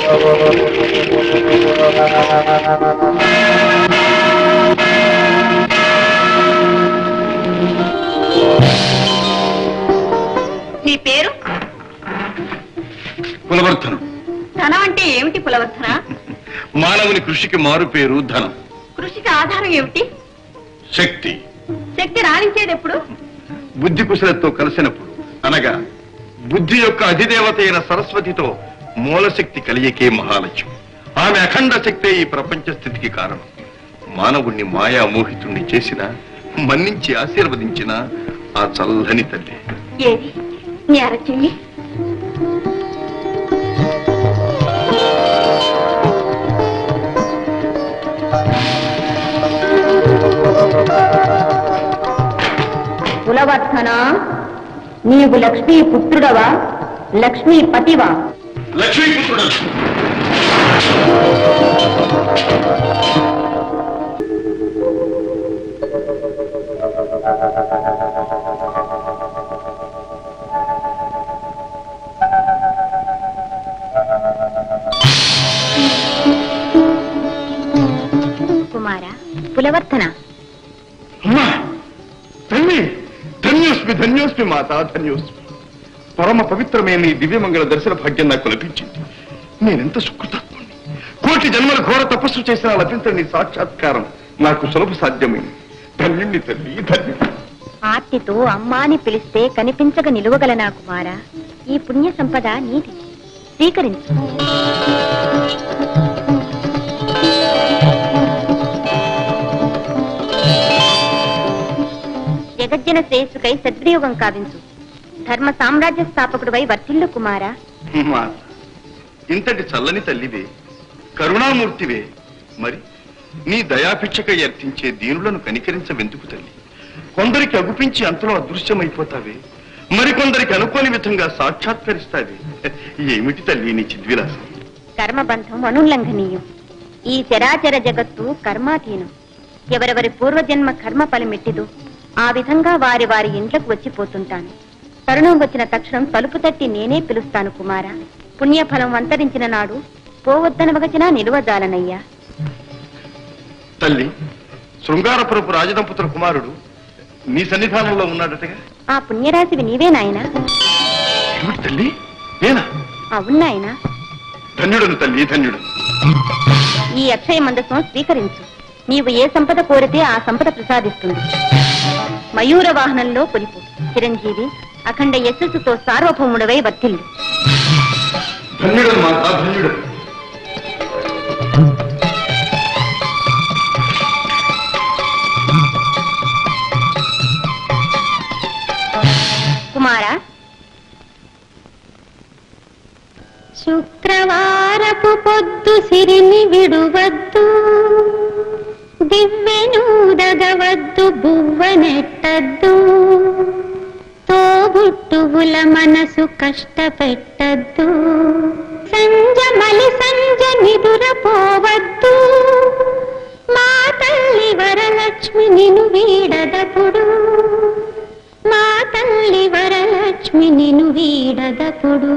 నీ పేరు కులవర్ధనం ధనం అంటే ఏమిటి పులవర్ధన మానవుని కృషికి మారు పేరు ధనం కృషికి ఆధారం ఏమిటి శక్తి శక్తి రాణించేది ఎప్పుడు బుద్ధి కుశలతో కలిసినప్పుడు అనగా బుద్ధి యొక్క అధిదేవత అయిన సరస్వతితో మూలశక్తి కలియకే మహాలక్ష్యం ఆమె అఖండ శక్తే ఈ ప్రపంచ స్థితికి కారణం మానవుణ్ణి మాయా మోహితుణ్ణి చేసిన మన్నించి ఆశీర్వదించిన ఆ చల్లని తల్లి ఏది నీ అరచెయ్యి కులవర్ధన నీవు లక్ష్మీ పుత్రుడవా లక్ష్మీ పతివా లక్ష్మీపుత్రుడు కుమార పులవర్ధన అమ్మా తల్లి ధన్యోస్మి ధన్యోస్మి మాత ధన్యోస్మి పరమ పవిత్రమైన ఈ దివ్యమంగళ దర్శన భాగ్యం నాకు లభించింది నేనెంత సుకృతాత్ముని కోటి జన్మల ఘోర తపస్సు చేసిన లభించని సాక్షాత్కారం నాకు సులభ సాధ్యమైంది ధన్యుణ్ణి తల్లి ధన్యుణ్ణి ఆర్తితో అమ్మాని పిలిస్తే కనిపించక నిలువగల నా కుమార ఈ పుణ్య సంపద నీది స్వీకరించు జగజ్జన శ్రేయస్సుకై సద్వినియోగం కావించు ధర్మ సామ్రాజ్య స్థాపకుడువై వర్ధిల్లు కుమారా మాత ఇంతటి చల్లని తల్లివే కరుణామూర్తివే మరి నీ దయాభిక్షక అర్థించే దీనులను కనికరించవెందుకు తల్లి కొందరికి అగుపించి అంతలో అదృశ్యమైపోతావే మరికొందరికి అనుకోని విధంగా సాక్షాత్కరిస్తావే ఏమిటి తల్లి నీ చిద్విలాసం కర్మబంధం అనుల్లంఘనీయం ఈ చరాచర జగత్తు కర్మాధీనం ఎవరెవరి పూర్వజన్మ కర్మ ఫలమెట్టిదో ఆ విధంగా వారి వారి ఇంట్లకు వచ్చిపోతుంటాను తరుణం వచ్చిన తక్షణం తలుపు తట్టి నేనే పిలుస్తాను కుమారా పుణ్యఫలం అంతరించిన నాడు పోవద్దనవగచినా నిలువజాలనయ్యా తల్లి శృంగారపురపు రాజదంపతుల కుమారుడు నీ సన్నిధానంలో ఉన్నాడటగా ఆ పుణ్యరాశివి నీవే నాయనా ఏమిటి తల్లి నేనా అవును నాయనా ధన్యుడను తల్లి ధన్యుడు ఈ అక్షయ మందసం స్వీకరించు నీవు ఏ సంపద కోరితే ఆ సంపద ప్రసాదిస్తుంది మయూర వాహనంలో కొలిపు చిరంజీవి అఖండ యశస్సుతో సార్వభౌముడవై వర్తిల్లు ధన్యుడను మాతా ధన్యుడు కుమారా శుక్రవారపు పొద్దు సిరిని విడువద్దు దివ్వెనూదగవద్దు బువ్వనెట్టద్దు తోబుట్టువుల మనసు కష్టపెట్టద్దు సంజ మలి సంజ నిదురపోవద్దు మా తల్లి వరలక్ష్మి నిను వీడదపుడు మా తల్లి వరలక్ష్మి నిను వీడదపుడు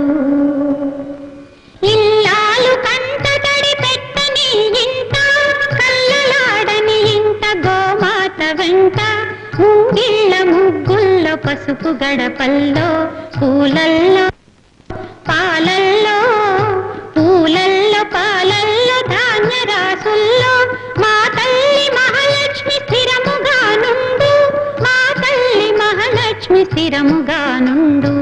ఇల్లాలు కంట తడి పెట్టని ఇంట కళ్ళలాడని ఇంట గోమాత వెంట ముంగిళ్ళ ముగ్గుల్లో పసుపు గడపల్లో పూలల్లో పాలల్లో పూలల్లో పాలల్లో ధాన్య రాసుల్లో మా తల్లి మహాలక్ష్మి స్థిరముగా నుండు మా తల్లి మహాలక్ష్మి స్థిరముగా నుండు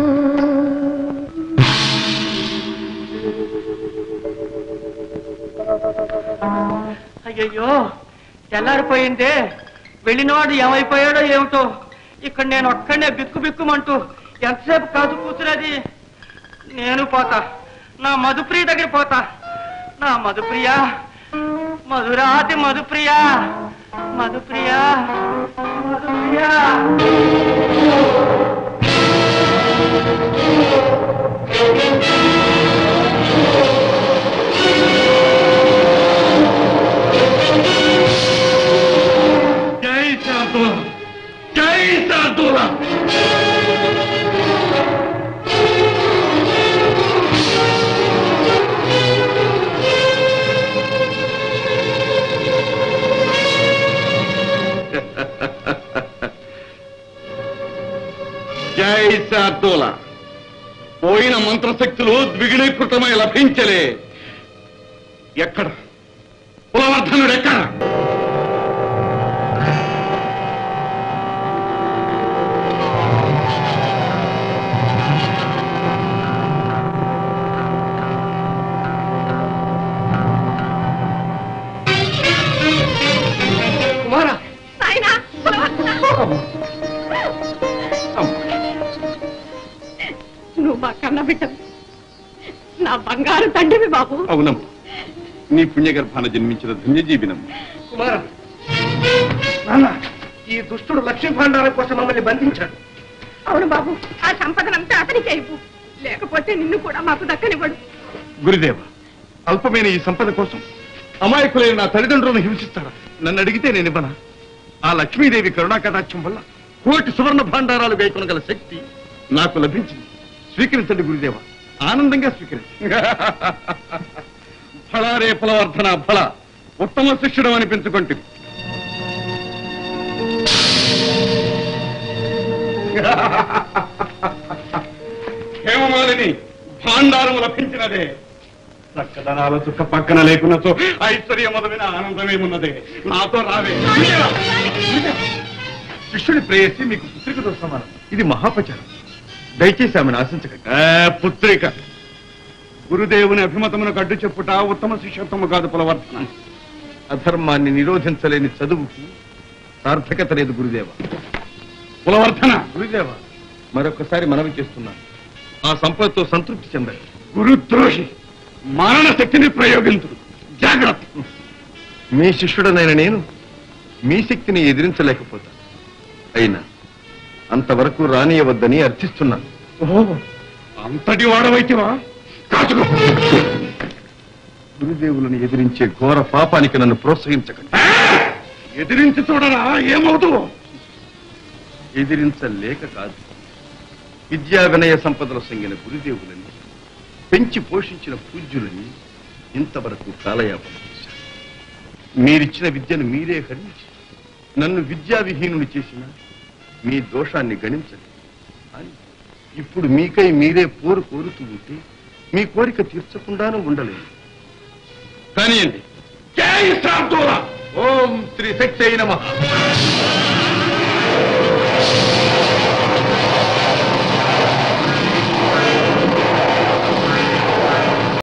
అయ్యయ్యో తెల్లారిపోయిందే వెళ్ళినవాడు ఏమైపోయాడో ఏమిటో ఇక్కడ నేను ఒక్కడనే బిక్కు బిక్కుమంటూ ఎంతసేపు కాదు కూతురది నేను పోతా నా మధుప్రియ దగ్గర పోతా నా మధుప్రియ మధురాతి మధుప్రియ మధుప్రియ మధుప్రియ జై శాంతుల జై శాంతుల శార్దూల పోయిన మంత్రశక్తులు ద్విగుణీకృతమై లభించలే ఎక్కడ కులవర్ధనుడు ఎక్కడ కుమారా నువ్వు మా కన్న బిడ్డ నా బంగారు తండ్రివి బాబు అవునమ్మా నీ పుణ్యగర్భాన జన్మించిన ధన్యజీవినమ్మ కుమారా నాన్న ఈ దుష్టుడు లక్ష్మీ భాండారం కోసం మమ్మల్ని బంధించాడు అవును బాబు ఆ సంపదనంతా అతనికి అయిపో లేకపోతే నిన్ను కూడా మాకు దక్కనివ్వడు గురుదేవ అల్పమైన ఈ సంపద కోసం అమాయకులైన నా తల్లిదండ్రులను హింసిస్తారా నన్ను అడిగితే నేను ఇవ్వనా ఆ లక్ష్మీదేవి కరుణా కటాక్షం వల్ల కోటి సువర్ణ భాండారాలు వేయకొనగల శక్తి నాకు లభించింది స్వీకరించండి గురుదేవ ఆనందంగా స్వీకరించండి ఫలారే ఫలవర్ధన ఫల ఉత్తమ శిష్యుడు అనిపించుకుంటే హేమమాలిని భాండారము లభించినదే చక్కదనాల చుక్క పక్కన లేకున్నచో ఐశ్వర్య మొదలైన ఆనందమేమున్నదే నాతో రావే శిష్యుడి ప్రేయసి మీకు పుత్రికతో సమానం ఇది మహాపచారం దయచేసి ఆమెను ఆశించకండి ఆ, పుత్రిక గురుదేవుని అభిమతమునకు అడ్డు చెప్పుట ఉత్తమ శిష్యత్వము కాదు కులవర్ధన అధర్మాన్ని నిరోధించలేని చదువుకు సార్థకత లేదు గురుదేవ కులవర్ధన గురుదేవ మరొకసారి మనవి చేస్తున్నాను ఆ సంపదతో సంతృప్తి చెందండి గురుద్రోహి మరణ శక్తిని ప్రయోగించుడు జాగ్రత్త మీ శిష్యుడనైన నేను మీ శక్తిని ఎదిరించలేకపోతాను అయినా అంతవరకు రానియవద్దని అర్థిస్తున్నాను ఓహో అంతటి వాడవైతేవా కాచుకో గురుదేవులను ఎదిరించే ఘోర పాపానికి నన్ను ప్రోత్సహించకండి ఎదిరించి చూడరా ఏమవుతావు ఎదిరించలేక కాదు విద్యా వినయ సంపదలు సంగిన గురుదేవులని పెంచి పోషించిన పూజ్యులని ఇంతవరకు కాలయాపన చేశారు మీరిచ్చిన విద్యను మీరే హరించి నన్ను విద్యా విహీనుని చేసిన మీ దోషాన్ని గణించండి అని ఇప్పుడు మీకై మీరే పోరు కోరుతూ ఉంటే మీ కోరిక తీర్చకుండానూ ఉండలేదు కానియండి జై శాంతోల ఓం శ్రీ శక్తి అయిన